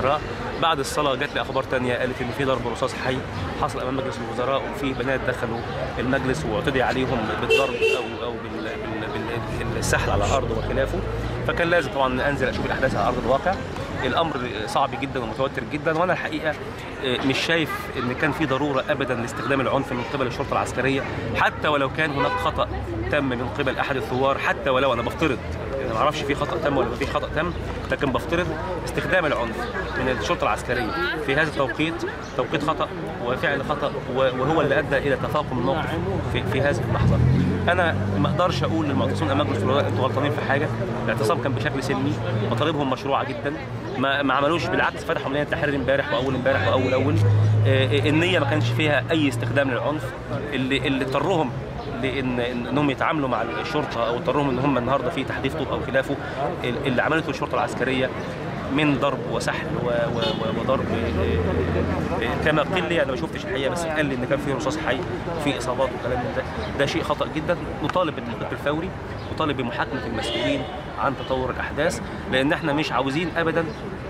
الوزراء بعد الصلاه جات لي اخبار تانية قالت ان في ضرب رصاص حي حصل امام مجلس الوزراء وفي بنات دخلوا المجلس واعتدي عليهم بالضرب او او بال- بال- بال- بالسحل على الارض وخلافه فكان لازم طبعا انزل اشوف الاحداث على ارض الواقع الامر صعب جدا ومتوتر جدا وانا الحقيقه آه، مش شايف ان كان في ضروره ابدا لاستخدام العنف من قبل الشرطه العسكريه حتى ولو كان هناك خطا تم من قبل احد الثوار حتى ولو انا بفترض انا ما اعرفش في خطا تم ولا ما فيش خطا تم لكن بفترض استخدام العنف من الشرطه العسكريه في هذا التوقيت توقيت خطا وفعل خطا و- وهو اللي ادى الى تفاقم الموقف في, في هذه اللحظه انا ما اقدرش اقول للمعتصمين امام مجلس الوزراء انتوا غلطانين في حاجه الاعتصام كان بشكل سلمي مطالبهم مشروعه جدا ما, ما عملوش بالعكس فتحوا عمليه تحرير امبارح واول امبارح واول اول آه، آه، النيه ما كانش فيها اي استخدام للعنف اللي اللي اضطرهم لان إن- انهم يتعاملوا مع الشرطه او اضطرهم ان هم النهارده في تحديث طوب او خلافه ال- اللي عملته الشرطه العسكريه من ضرب وسحل و- و- و- وضرب آه، آه، كما قيل لي انا ما شفتش الحقيقه بس قال لي ان كان في رصاص حي وفي اصابات وكلام من ده ده شيء خطا جدا نطالب بالتحقيق الفوري نطالب بمحاكمه المسؤولين عن تطور الاحداث لان احنا مش عاوزين ابدا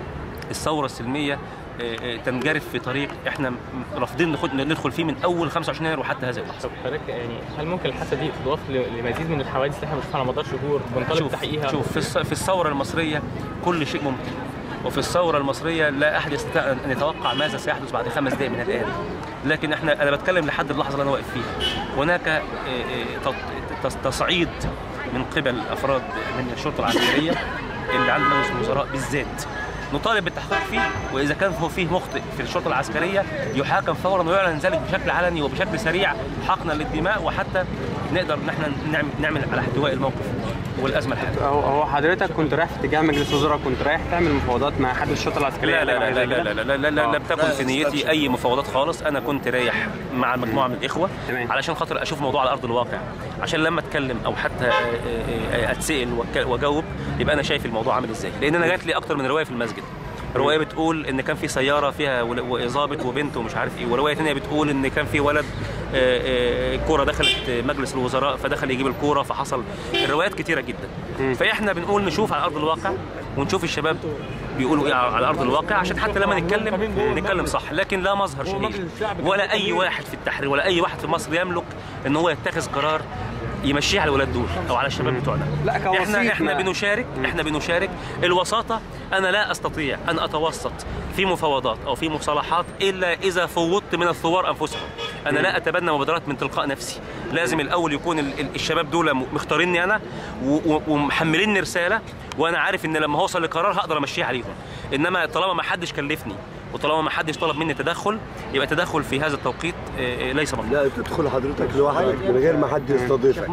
الثوره السلميه آه، آه، تنجرف في طريق احنا م- رافضين نخد- ندخل فيه من اول 25 يناير وحتى هذه اللحظه طب حضرتك يعني هل ممكن الحادثه دي تضاف ل- لمزيد من الحوادث اللي احنا بنشوفها على مدار شهور بنطالب شوف بتحقيقها شوف في الث- في الثوره المصريه كل شيء ممكن وفي الثوره المصريه لا احد يستطيع ان يتوقع ماذا سيحدث بعد خمس دقائق من الان لكن احنا انا بتكلم لحد اللحظه اللي انا واقف فيها هناك آه، آه، تط- تص- تصعيد من قبل افراد من الشرطه العسكريه اللي عند مجلس الوزراء بالذات نطالب بالتحقيق فيه واذا كان هو فيه مخطئ في الشرطه العسكريه يحاكم فورا ويعلن ذلك بشكل علني وبشكل سريع حقنا للدماء وحتى نقدر ان احنا نعمل, نعمل على احتواء الموقف والازمه الحاليه هو هو حضرتك كنت رايح في اتجاه مجلس وزراء كنت رايح تعمل مفاوضات مع حد الشرطه العسكريه لا لا لا لا لا لا لا, لا, لا آه. لم تكن في نيتي اي مفاوضات خالص انا كنت رايح مع مجموعه من الاخوه تمام. علشان خاطر اشوف الموضوع على ارض الواقع عشان لما اتكلم او حتى آه، آه، آه، اتسال وأك- واجاوب يبقى انا شايف الموضوع عامل ازاي لان انا جات لي اكتر من روايه في المسجد روايه بتقول ان كان في سياره فيها ول- وظابط وبنت ومش عارف ايه وروايه ثانيه بتقول ان كان في ولد آه، آه، الكوره دخلت مجلس الوزراء فدخل يجيب الكوره فحصل الروايات كتيره جدا فاحنا بنقول نشوف على ارض الواقع ونشوف الشباب بيقولوا ايه على ارض الواقع عشان حتى لما نتكلم نتكلم صح لكن لا مظهر شهير ولا اي واحد في التحرير ولا اي واحد في مصر يملك ان هو يتخذ قرار يمشيه على الولاد دول او على الشباب بتوعنا لا، كوسيط احنا احنا ما- بنشارك احنا بنشارك الوساطه انا لا استطيع ان اتوسط في مفاوضات او في مصالحات الا اذا فوضت من الثوار انفسهم انا لا اتبنى مبادرات من تلقاء نفسي لازم الاول يكون ال- ال- الشباب دول م- مختاريني انا و- و- ومحمليني رساله وانا عارف ان لما هوصل لقرار هقدر امشيه عليهم انما طالما ما حدش كلفني وطالما ما حدش طلب مني تدخل يبقى تدخل في هذا التوقيت آه، آه، ليس مطلوب لا تدخل حضرتك لوحدك من غير ما حد يستضيفك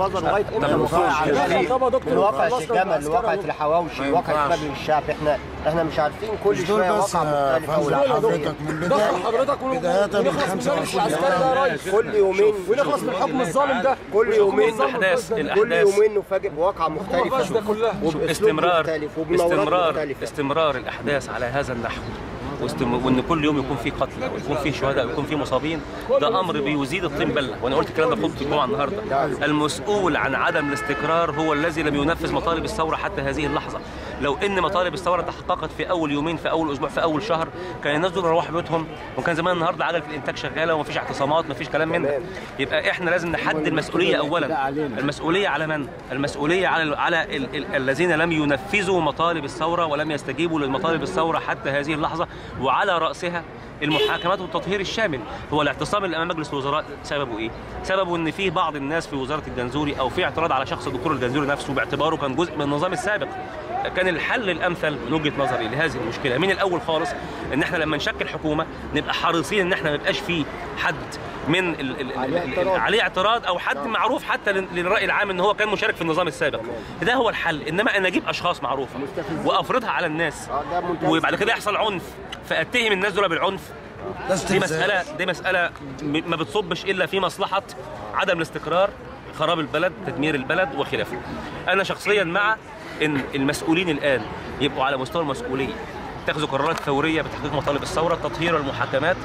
من واقع الجمل لواقعة الحواوشي لواقعة مجلس الشعب احنا احنا مش عارفين كل مش دول شويه بس واقع يا مختلفه فندم ولا حضرتك من بداية بداية من 25 كل يومين ونخلص من الحكم الظالم ده كل يومين الاحداث كل الاحداث يومين نفاجئ بواقعة مختلفة وبأسلوب استمرار مختلف وبمناورات استمرار مختلفة استمرار الاحداث على هذا النحو واستم... وان كل يوم يكون في قتل ويكون في شهداء ويكون في مصابين ده امر بيزيد الطين بله وانا قلت الكلام ده في خطبه الجمعه النهارده المسؤول عن عدم الاستقرار هو الذي لم ينفذ مطالب الثوره حتى هذه اللحظه لو ان مطالب الثوره تحققت في اول يومين في اول اسبوع في اول شهر كان الناس دول روحوا بيوتهم وكان زمان النهارده عجله الانتاج شغاله ومفيش اعتصامات مفيش كلام من ده يبقى احنا لازم نحدد المسؤوليه اولا المسؤوليه على من المسؤوليه على على ال... ال... الذين لم ينفذوا مطالب الثوره ولم يستجيبوا للمطالب الثوره حتى هذه اللحظه وعلى راسها المحاكمات والتطهير الشامل هو الاعتصام اللي امام مجلس الوزراء سببه ايه سببه ان في بعض الناس في وزاره الجنزوري او في اعتراض على شخص الدكتور الجنزوري نفسه باعتباره كان جزء من النظام السابق كان الحل الامثل من وجهه نظري لهذه المشكله من الاول خالص ان احنا لما نشكل حكومه نبقى حريصين ان احنا ما يبقاش فيه حد من ال ال ال ال عليه اعتراض او حد معروف حتى لل- للراي العام ان هو كان مشارك في النظام السابق ده هو الحل انما ان اجيب اشخاص معروفه وافرضها على الناس ده منتهى وبعد كده يحصل عنف فاتهم الناس دول بالعنف دي مساله دي مساله م- ما بتصبش الا في مصلحه عدم الاستقرار خراب البلد تدمير البلد وخلافه انا شخصيا مع ان المسؤولين الان يبقوا على مستوى المسؤوليه يتخذوا قرارات فوريه بتحقيق مطالب الثوره تطهير المحاكمات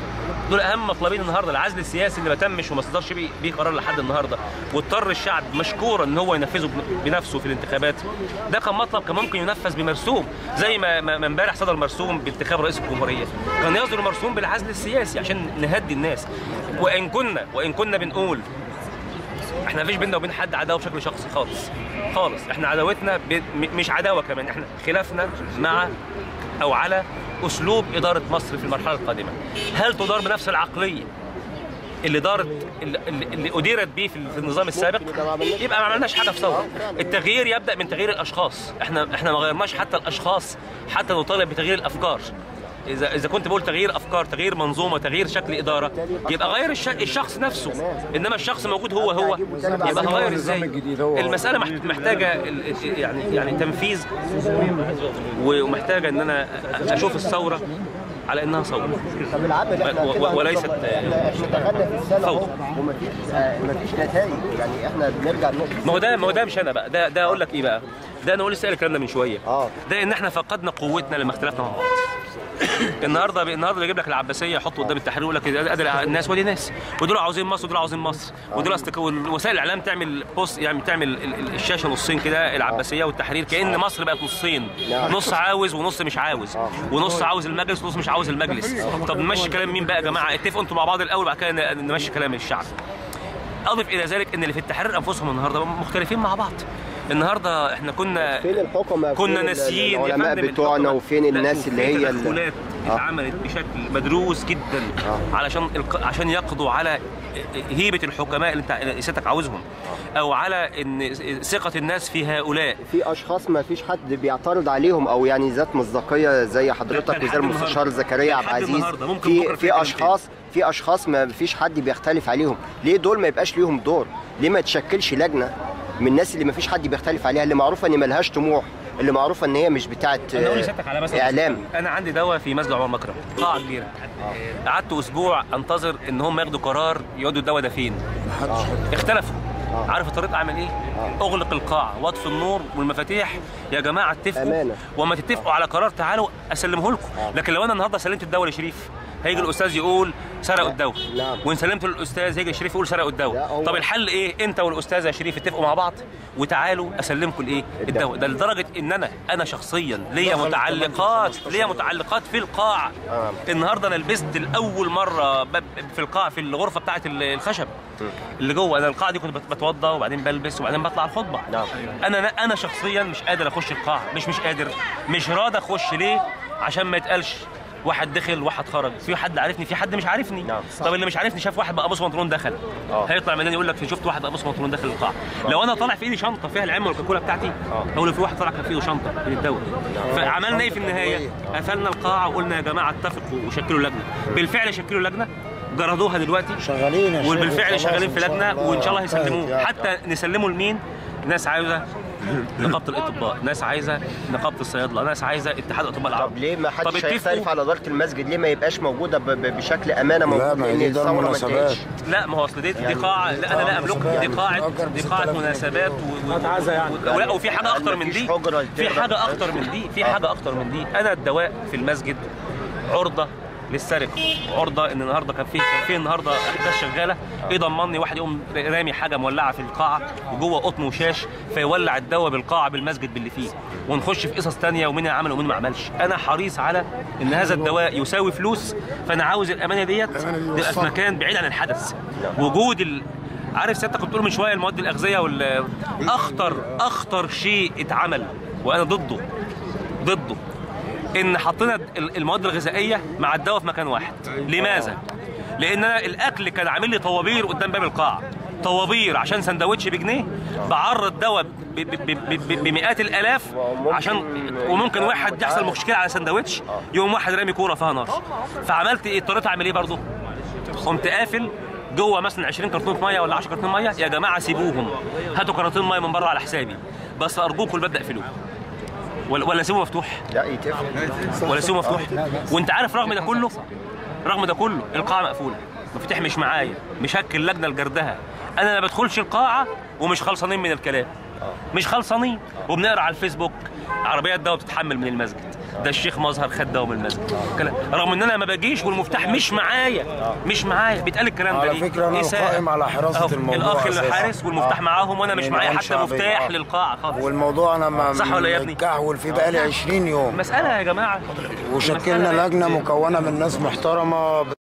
دول اهم مطلبين النهارده العزل السياسي اللي ما تمش وما صدرش بيه بيه قرار لحد النهارده واضطر الشعب مشكورا ان هو ينفذه بن- بنفسه في الانتخابات ده كان مطلب كان ممكن ينفذ بمرسوم زي ما ما ما امبارح صدر مرسوم بانتخاب رئيس الجمهوريه كان يصدر مرسوم بالعزل السياسي عشان نهدي الناس وان كنا وان كنا بنقول احنا مفيش بيننا وبين حد عداوه بشكل شخصي خالص خالص احنا عداوتنا ب... م- مش عداوه كمان احنا خلافنا مع او على اسلوب اداره مصر في المرحله القادمه هل تدار بنفس العقليه اللي دارت اللي, اللي اللي اديرت بيه في في النظام السابق يبقى ما عملناش حاجه في ثوره التغيير يبدا من تغيير الاشخاص احنا احنا ما غيرناش حتى الاشخاص حتى نطالب بتغيير الافكار اذا اذا كنت بقول تغيير افكار تغيير منظومه تغيير شكل اداره يبقى غير الش... الشخص نفسه انما الشخص موجود هو هو يبقى هغير ازاي المساله مح- محتاجه ال- ال- يعني يعني تنفيذ ومحتاجه ان انا اشوف الثوره على انها ثوره طب العمل احنا و- و- كده وليست- احنا احنا دخلنا في السنه اهو ومفيش آه، مفيش نتائج يعني احنا بنرجع نقطه ما هو ده ما هو ده مش انا بقى ده ده اقول لك ايه بقى ده انا اقول لسه قايل الكلام ده من شويه اه. ده ان احنا فقدنا قوتنا لما اختلفنا مع بعض النهارده النهارده بيجيب لك العباسيه يحط قدام التحرير يقول لك ادي الناس ودي ناس ودول عاوزين مصر ودول عاوزين مصر ودول أستك... وسائل الاعلام تعمل بوست يعني تعمل ال- ال- الشاشه نصين كده العباسيه والتحرير كان مصر بقت نصين نص عاوز ونص مش عاوز ونص عاوز المجلس ونص مش عاوز المجلس طب نمشي كلام مين بقى يا جماعه اتفقوا انتوا مع بعض الاول وبعد كده ن- نمشي كلام الشعب اضف الى ذلك ان اللي في التحرير انفسهم النهارده مختلفين مع بعض النهارده احنا كنا فين الحكمه كنا فين ال- ناسيين يا العلماء فندم بتوعنا الحكمة. وفين لا، الناس اللي في هي ال- تدخلات اتعملت بشكل مدروس جدا علشان الق- عشان يقضوا على هيبه الحكماء اللي انت اللي سيادتك عاوزهم او على ان ثقه الناس في هؤلاء في اشخاص ما فيش حد بيعترض عليهم او يعني ذات مصداقيه زي حضرتك لحد وزي المستشار النهاردة. زكريا عبد لحد العزيز النهاردة. ممكن بكرة في في كلام في اشخاص في اشخاص ما فيش حد بيختلف عليهم ليه دول ما يبقاش ليهم دور ليه ما تشكلش لجنه من الناس اللي ما فيش حد بيختلف عليها اللي معروفه ان ملهاش طموح اللي معروفه ان هي مش بتاعه انا اقول لسيادتك على مثلا اعلام انا عندي دواء في مسجد عمر مكرم قاعه كبيره قعدت اسبوع انتظر ان هم ياخدوا قرار يودوا الدواء ده فين اختلفوا عارف الطريق اعمل ايه؟ اغلق القاعه واطفي النور والمفاتيح يا جماعه اتفقوا أمانة. وما تتفقوا على قرار تعالوا اسلمه لكم لكن لو انا النهارده سلمت الدواء لشريف هيجي الاستاذ يقول سرقوا الدواء نعم. وان سلمته للاستاذ هيجي شريف يقول سرقوا لا، الدواء هو- طب الحل ايه انت والاستاذ يا شريف اتفقوا مع بعض وتعالوا اسلمكم الايه الدواء ده لدرجه ان انا انا شخصيا ليا متعلقات ليا متعلقات في القاعه النهارده انا لبست لاول مره ب- في القاعه في الغرفه بتاعه الخشب اللي جوه انا القاعه دي كنت بت- بتوضى وبعدين بلبس وبعدين بطلع الخطبه انا انا شخصيا مش قادر اخش القاعه مش مش قادر مش راضي اخش ليه عشان ما يتقالش واحد دخل واحد خرج في حد عارفني في حد مش عارفني طب اللي مش عارفني شاف واحد بقى بنطلون دخل هيطلع منين يقول لك شفت واحد بقى بنطلون دخل القاعه لو انا طالع في ايدي شنطه فيها العلم والكاكولا بتاعتي او لو في واحد طالع كان في ايده شنطه من الدواء فعملنا ايه في النهايه قفلنا القاعه وقلنا يا جماعه اتفقوا وشكلوا لجنه بالفعل شكلوا لجنه جردوها دلوقتي شغالين يا شيخ وبالفعل وخلاص شغالين في إن شاء لجنه الله وان شاء الله انتهت هيسلموه يعني. حتى نسلمه لمين ناس عايزه نقابه الاطباء ناس عايزه نقابه الصيادله ناس عايزه اتحاد الاطباء طب العرب ليه ما طب حدش اتفقوا- هيختلف على اداره المسجد ليه ما يبقاش موجوده ب- ب- بشكل امانه موجود لا، ما لان دي دار الثوره ما مناسبات. انتهتش لا ما هو اصل دي, دي قاعه لا انا لا املكها دي قاعه دي قاعه مناسبات و- و- و- ولا وفي حاجه اخطر من مفيش دي حجرة في تقدر- حاجه اخطر من دي في حاجه اخطر من دي انا الدواء في المسجد عرضه للسرقه عرضه ان النهارده كان في كان في النهارده احداث شغاله ايه ضمني واحد يقوم رامي حاجه مولعه في القاعه وجوه قطن وشاش فيولع الدواء بالقاعه بالمسجد باللي فيه ونخش في قصص تانية ومين عمل ومين ما عملش انا حريص على ان هذا الدواء يساوي فلوس فانا عاوز الامانه ديت تبقى في مكان بعيد عن الحدث وجود ال... عارف سيادتك كنت بتقول من شويه المواد الاغذيه وال اخطر اخطر شيء اتعمل وانا ضده ضده ان حطينا ال- المواد الغذائيه مع الدواء في مكان واحد لماذا لان أنا الاكل كان عامل لي طوابير قدام باب القاعه طوابير عشان سندوتش بجنيه بعرض دواء ب- ب- ب- ب- بمئات الالاف عشان وممكن واحد يحصل مشكله على سندوتش يوم واحد رامي كوره فيها نار فعملت ايه اضطريت اعمل ايه برضه قمت قافل جوه مثلا 20 كرتون ميه ولا 10 كرتون ميه يا جماعه سيبوهم هاتوا كراتين ميه من بره على حسابي بس ارجوكم الباب ده اقفلوه ولا ولا سيبوه مفتوح لا يتقفل ولا سيبه مفتوح وانت عارف رغم ده كله رغم ده كله القاعه مقفوله مفتاح مش معايا مش هكل لجنه لجردها انا ما بدخلش القاعه ومش خلصانين من الكلام مش خلصانين وبنقرا على الفيسبوك عربيات دواء بتتحمل من المسجد ده الشيخ مظهر خد دوام المسجد كلام- رغم ان انا ما باجيش والمفتاح مش معايا مش معايا بيتقال الكلام ده على ليه؟ فكرة أنا إساءة. القائم على حراسة أهو، الموضوع الاخ أساساً. الحارس والمفتاح آه. معاهم وانا مش من معايا عين حتى شعبية. مفتاح آه. للقاعه خالص والموضوع انا ما صح ولا يا ابني؟ متكهول فيه بقالي 20 يوم مساله يا جماعه وشكلنا المسألة لجنه بقت- مكونه من ناس محترمه